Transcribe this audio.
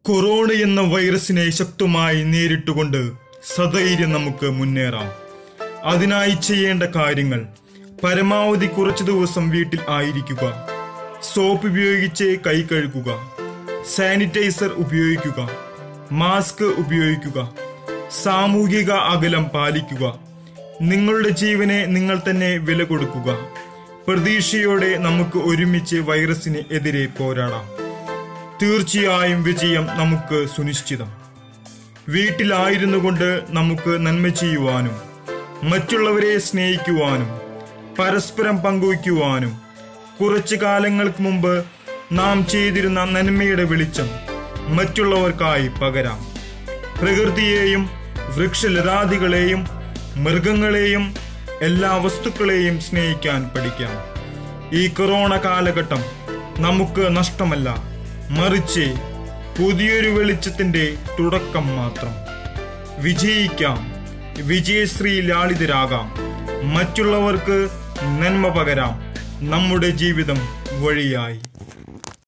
corona എന്ന വൈറസിനെ ശക്തമായി നേരിട്ടുകൊണ്ട് സധൈര്യം നമുക്ക് മുന്നേറാം അതിനായി ചെയ്യേണ്ട കാര്യങ്ങൾ പരമാവധി കുറച്ചു ദിവസം വീട്ടിൽ ആയിരിക്കുക സോപ്പ് ഉപയോഗിച്ച് കൈ കഴുകുക സാനിറ്റൈസർ ഉപയോഗിക്കുക മാസ്ക് ഉപയോഗിക്കുക സാമൂഹിക അകലം പാലിക്കുക നിങ്ങളുടെ ജീവനെ നിങ്ങൾ തന്നെ വില കൊടുക്കുക പ്രതീക്ഷയോടെ നമുക്ക് ഒരുമിച്ച് വൈറസിന് എതിരെ പോരാടാം തീർച്ചയായും വിജയം നമുക്ക് സുനിശ്ചിതം വീട്ടിലായിരുന്നു കൊണ്ട് നമുക്ക് നന്മ ചെയ്യുവാനും മറ്റുള്ളവരെ സ്നേഹിക്കുവാനും പരസ്പരം പങ്കുവയ്ക്കുവാനും കുറച്ചു കാലങ്ങൾക്ക് മുമ്പ് നാം ചെയ്തിരുന്ന നന്മയുടെ വെളിച്ചം മറ്റുള്ളവർക്കായി പകരാം പ്രകൃതിയെയും വൃക്ഷലതാദികളെയും മൃഗങ്ങളെയും എല്ലാ വസ്തുക്കളെയും സ്നേഹിക്കാൻ പഠിക്കാം ഈ കൊറോണ കാലഘട്ടം നമുക്ക് നഷ്ടമല്ല മറിച്ച് പുതിയൊരു വെളിച്ചത്തിന്റെ തുടക്കം മാത്രം വിജയിക്കാം വിജയശ്രീ ലാളിതരാകാം മറ്റുള്ളവർക്ക് നന്മ പകരാം നമ്മുടെ ജീവിതം വഴിയായി